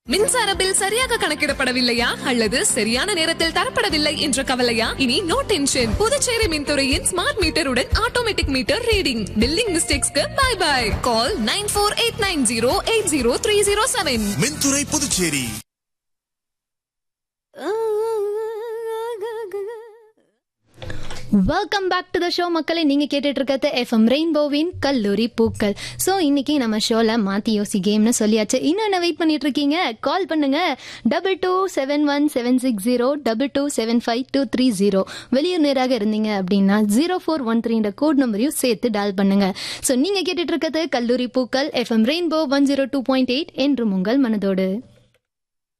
மின்சார பில் சரியாக கணக்கிடப்படவில்லையா அல்லது சரியான நேரத்தில் தரப்படவில்லை என்ற கவலையா இனி நோ டென்ஷன் புதுச்சேரி மின்துறையின் ஸ்மார்ட் மீட்டருடன் ஆட்டோமேட்டிக் மீட்டர் ரீடிங் பில்லிங் மிஸ்டேக்ஸ்க்கு bye bye call nine four eight nine zero eight zero three zero seven மின்துறை Puducherry welcome back to the show மக்களை நீங்க கேட்டுட்டு இருக்கிறது எஃப்எம் ரெயின்போவின் கல்லூரி பூக்கள் ஸோ இன்னைக்கு நம்ம ஷோல மாத்தி யோசி கேம்னு சொல்லியாச்சு இன்னும் என்ன வெயிட் பண்ணிட்டு இருக்கீங்க கால் பண்ணுங்க double two seven one seven six zero double two seven five two three zero வெளியூர் நேராக இருந்தீங்க அப்படின்னா ஜீரோ ஃபோர் ஒன் த்ரீன்ற கோட் நம்பரையும் சேர்த்து டால் பண்ணுங்க ஸோ நீங்க கேட்டுட்டு இருக்கிறது கல்லூரி பூக்கள் FM Rainbow one zero two point eight என்றும் உங்கள் மனதோடு